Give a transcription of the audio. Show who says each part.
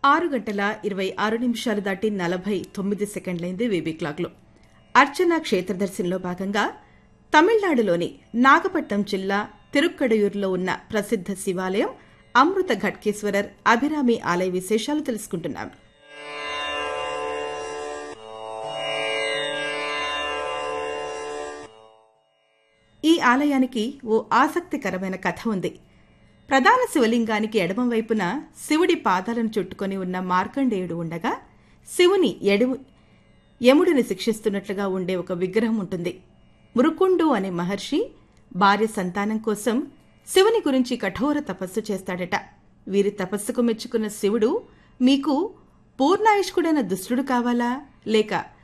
Speaker 1: ఆరు గంటల ఇరవై ఆరు నిమిషాలు దాటి నలభై తొమ్మిది సెకండ్లైంది వీబీ క్లాక్లో అర్చన క్షేత్రదర్శనంలో భాగంగా తమిళనాడులోని నాగపట్నం జిల్లా తిరుక్కడయూరులో ఉన్న ప్రసిద్ధ శివాలయం అమృత ఘట్కేశ్వరర్ అభిరామి ఆలయ విశేషాలు తెలుసుకుంటున్నాం ఈ ఆలయానికి ఓ ఆసక్తికరమైన కథ ఉంది ప్రధాన శివలింగానికి ఎడమ వైపున శివుడి పాదాలను చుట్టుకొని ఉన్న మార్కండేయుడు ఉండగా శివుని ఎడుము యముడిని శిక్షిస్తున్నట్లుగా ఉండే ఒక విగ్రహం ఉంటుంది మురుకుండు అనే మహర్షి భార్య సంతానం కోసం శివుని గురించి కఠోర తపస్సు చేస్తాడట వీరి తపస్సుకు మెచ్చుకున్న శివుడు మీకు పూర్ణాయుష్కుడైన దుష్టుడు కావాలా లేక